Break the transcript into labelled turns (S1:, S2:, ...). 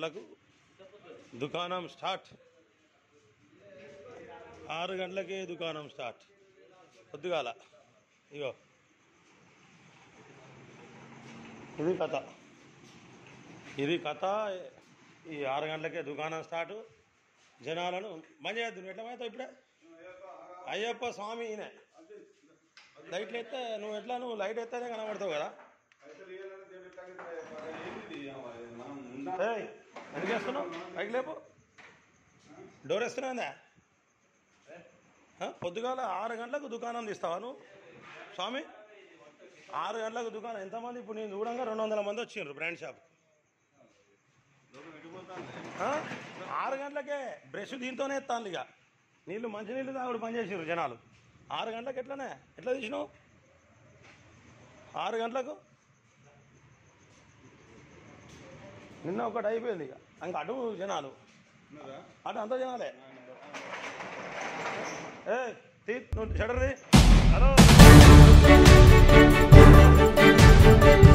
S1: గంటలకు దుకాణం స్టార్ట్ ఆరు గంటలకే దుకాణం స్టార్ట్ పొద్దుగాల ఇగో ఇది కథ ఇది కథ ఈ ఆరు గంటలకే దుకాణం స్టార్ట్ జనాలను మంచి చేద్దు నువ్వు ఎట్లా పోతావు ఇప్పుడే అయ్యప్ప స్వామి ఈయన లైట్లు ఎత్తే నువ్వు ఎట్లా నువ్వు లైట్ ఎత్తేనే కనబడతావు కదా ఏయ్, ఎందుకు వేస్తున్నావు పైకి లేపు డోర్ వేస్తున్నావుందా పొద్దుగాల ఆరు గంటలకు దుకాణం తీస్తావా నువ్వు స్వామి ఆరు గంటలకు దుకాణం ఎంతమంది ఇప్పుడు నేను చూడంగా రెండు వందల మంది వచ్చిండ్రు బ్రాండ్ షాప్ ఆ? ఆరు గంటలకే బ్రష్ దీంతోనే ఎత్తాను ఇక నీళ్ళు మంచినీళ్ళు తాగుడు పని చేసిర్రు జనాలు ఆరు గంటలకు ఎట్లనే ఎట్లా తీసినావు ఆరు గంటలకు నిన్న ఒకటి అయిపోయింది ఇక ఇంకా అటు జనాలు అటు అంత జనాలే ఏ తీ నువ్వు షడర్ది హలో